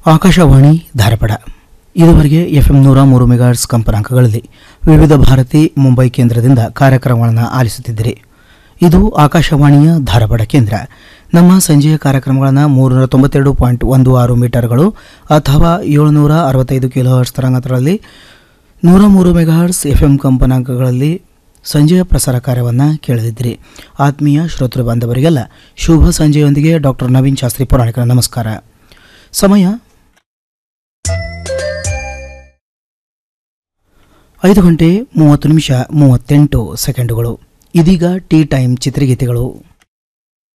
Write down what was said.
ಆಕಾಶವಾಣಿ ಧಾರವಾಡ ಇದುವರೆಗೆ ಎಫ್ಎಂ ನೂರ ಮೂರು ಮೆಗಾಹರ್ಸ್ ಕಂಪನಾಂಕಗಳಲ್ಲಿ ವಿವಿಧ ಭಾರತಿ ಮುಂಬೈ ಕೇಂದ್ರದಿಂದ ಕಾರ್ಯಕ್ರಮಗಳನ್ನು ಆಲಿಸುತ್ತಿದ್ದಿರಿ ಇದು ಆಕಾಶವಾಣಿಯ ಧಾರವಾಡ ಕೇಂದ್ರ ನಮ್ಮ ಸಂಜೆಯ ಕಾರ್ಯಕ್ರಮಗಳನ್ನು ಮೂರುನೂರ ತೊಂಬತ್ತೆರಡು ಪಾಯಿಂಟ್ ಒಂದು ಆರು ಮೀಟರ್ಗಳು ಅಥವಾ ಏಳುನೂರ ಅರವತ್ತೈದು ಕಿಲೋ ಹರ್ಟ್ಸ್ ತರಂಗಾಂತರಗಳಲ್ಲಿ ನೂರ ಮೂರು ಮೆಗಾಹರ್ಸ್ ಎಫ್ ಎಂ ಕಂಪನಾಂಕಗಳಲ್ಲಿ ಸಂಜೆಯ ಪ್ರಸಾರ ಕಾರ್ಯವನ್ನು ಕೇಳದಿದ್ದಿರಿ ಆತ್ಮೀಯ ಶ್ರೋತೃ ಬಾಂಧವರಿಗೆಲ್ಲ ಶುಭ ಸಂಜೆಯೊಂದಿಗೆ ಡಾಕ್ಟರ್ ನವೀನ್ ಶಾಸ್ತ್ರಿ ಪುರಾಣಿಕರ ನಮಸ್ಕಾರ ಸಮಯ ಐದು ಗಂಟೆ ಮೂವತ್ತು ನಿಮಿಷ ಮೂವತ್ತೆಂಟು ಸೆಕೆಂಡುಗಳು ಇದೀಗ ಟೀ ಟೈಮ್ ಚಿತ್ರಗೀತೆಗಳು